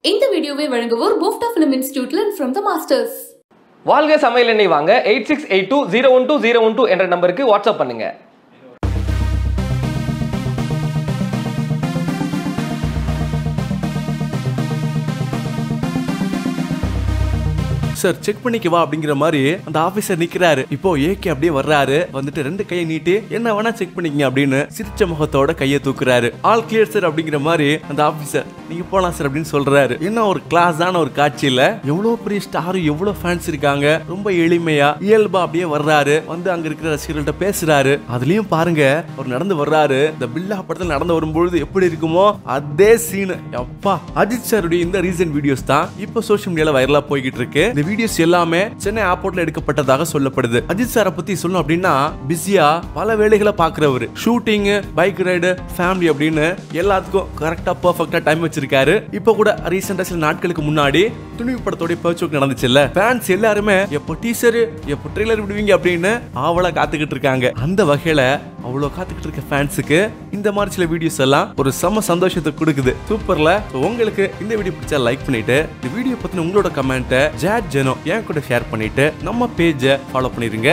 இந்த வீடியோவை வழங்குவோர் போஃப்டா ஃபிலிம் இன்ஸ்டிடியூட்ல ஃப்ரம் த மாஸ்டர்ஸ் வாழ்க சமையல் எண்ணெய் வாங்க eight six eight two zero one two zero one two என்ற நம்பருக்கு வாட்ஸ்அப் பண்ணுங்க சார் செக் பண்ணிக்க வா அப்படிங்கிற மாதிரி அந்த ஆபீசர் நிக்கிறாரு இப்போ ஏகே அப்படியே வர்றாரு வந்துட்டு ரெண்டு கையை நீட்டி என்ன வேணா செக் பண்ணிக்கங்க அப்படின்னு சிரிச்ச முகத்தோட கையை தூக்குறாரு ஆல் கிளியர் சார் அப்படிங்கிற மாதிரி அந்த ஆபீசர் நீங்க போலாம் சார் அப்படின்னு சொல்றாரு என்ன ஒரு கிளாஸான ஒரு காட்சியில எவ்வளவு பெரிய ஸ்டாரும் எவ்வளவு ஃபேன்ஸ் இருக்காங்க ரொம்ப எளிமையா இயல்பா அப்படியே வர்றாரு வந்து அங்க இருக்கிற ரசிகர்கள்ட்ட பேசுறாரு அதுலயும் பாருங்க அவர் நடந்து வர்றாரு இந்த பில்லா படத்துல நடந்து வரும்பொழுது எப்படி இருக்குமோ அதே சீனு அப்பா அஜித் சாருடைய இந்த ரீசன்ட் வீடியோஸ் தான் இப்போ சோஷியல் மீடியால வைரலா போய்கிட்டு இருக்கு இந்த வீடியோஸ் எல்லாமே சென்னை ஏர்போர்ட்ல எடுக்கப்பட்டதாக சொல்லப்படுது அஜித் சாரை பத்தி சொல்லணும் அப்படின்னா பிஸியா பல வேலைகளை பாக்குறவரு ஷூட்டிங் பைக் ரைடு ஃபேமிலி அப்படின்னு எல்லாத்துக்கும் கரெக்டா பெர்ஃபெக்ட்டா டைம் வச்சிருக்காரு இப்போ கூட ரீசெண்டா சில நாட்களுக்கு முன்னாடி துணிவு படத்தோட பர்ச்சோக் நடந்துச்சுல்ல ஃபேன்ஸ் எல்லாருமே எப்போ டீசர் எப்போ ட்ரெய்லர் விடுவீங்க அப்படின்னு ஆவலா காத்துக்கிட்டு இருக்காங்க அந்த வகையில அவ்வளோ காத்துக்கிட்டு இருக்க ஃபேன்ஸுக்கு இந்த மாதிரி சில வீடியோஸ் எல்லாம் ஒரு செம சந்தோஷத்தை கொடுக்குது சூப்பர்ல So, உங்களுக்கு இந்த வீடியோ பிடிச்சா லைக் பண்ணிட்டு இந்த வீடியோ பத்தின உங்களோட கமெண்ட்டை ஜாட் ஜெனோ என் கூட ஷேர் பண்ணிட்டு நம்ம பேஜை ஃபாலோ பண்ணிருங்க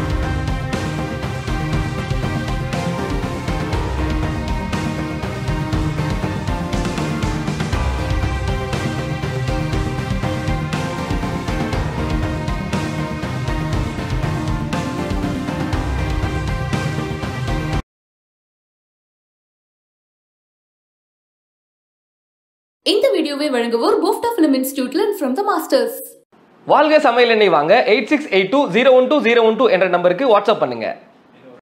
இந்த வீடியோவை வழங்குவோர் போஃப்டா ஃபிலிம் இன்ஸ்டிடியூட்ல ஃப்ரம் த மாஸ்டர்ஸ் வாழ்க சமையல் எண்ணெய் வாங்க eight six eight two zero one two zero one two என்ற நம்பருக்கு வாட்ஸ்அப் பண்ணுங்க